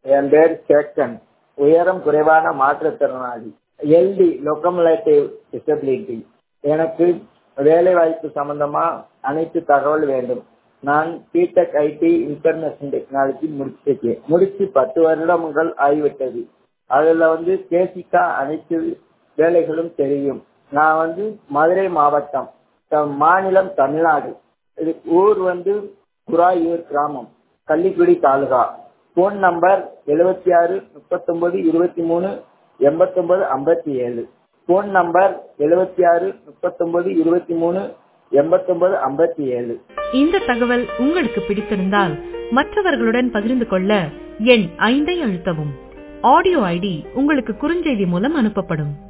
என் பேர் சேக்கன் உயரம் குறைவான மாற்றுத்திறனாளி எல்டி லொக்கமுலேட்டிவ் டிசபிலிட்டி எனக்கு வேலை வாய்ப்பு சம்பந்தமா அனைத்து தகவல் வேண்டும் நான் பிடெக் ஐடி இன்ஃபர்மேஷன் டெக்னாலஜி முடிச்சிருக்கேன் முடிச்சு பத்து வருடங்கள் ஆகிவிட்டது அதுல வந்து பேசிக்கா அனைத்து வேலைகளும் தெரியும் நான் வந்து மதுரை மாவட்டம் த- மாநிலம் தமிழ்நாடு இது ஊர் வந்து குராயூர் கிராமம் கள்ளிக்குடி தாலுகா போன் நம்பர் எழுபத்தி ஆறு முப்பத்தொன்பது இருபத்தி மூணு எண்பத்தொன்பது ஐம்பத்தி ஏழு போன் நம்பர் எழுபத்தி ஆறு முப்பத்தொன்பது இருபத்தி மூணு எண்பத்தொன்பது ஐம்பத்தி ஏழு இந்த தகவல் உங்களுக்கு பிடித்திருந்தால் மற்றவர்களுடன் பகிர்ந்து கொள்ள எண் ஐந்தை அழுத்தவும் ஆடியோ ஐடி உங்களுக்கு குறுஞ்செய்தி மூலம் அனுப்பப்படும்